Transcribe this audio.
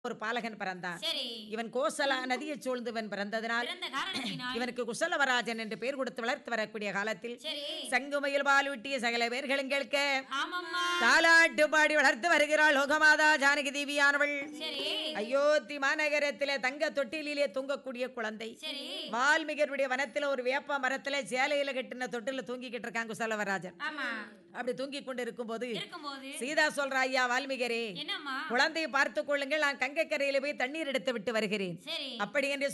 ஒரு பாலகன் பிறந்தான் சரி இவன் கோசலா நதியை சூழ்ந்தவன் பிறந்ததினால் பிறந்த காரணத்தினால் இவனுக்கு குசலவராஜன் என்று பெயர் கொடுத்து வளர்த்து வரக்கூடிய காலத்தில் சரி சங்குமயில் பால் விட்டிய சகல பேர்களும் கேட்க ஆமாம்மா தாலாட்டு பாடி வளர்த்து வருகிறாள் லோகமாதா ஜானகி தேவியானவள் சரி அயோத்தி மாநகரத்திலே தங்க தொட்டிலே தூங்கக்கூடிய குழந்தை சரி வால்மீகருடைய வனத்துல ஒரு வேப்ப மரத்துல சேலையில கட்டின தொட்டில தூங்கிக்கிட்டு இருக்காங்க குசலவராஜன் ஆமா அப்படி தூங்கி கொண்டு இருக்கும்போது இருக்கும்போது சீதா சொல்றா ஐயா வால்மீகரே என்னம்மா குழந்தையை பார்த்துக் கொள்ளுங்கள் நான் கங்கைக்கரையில போய் தண்ணீர் எடுத்து விட்டு வருகிறேன் சரி அப்படி என்று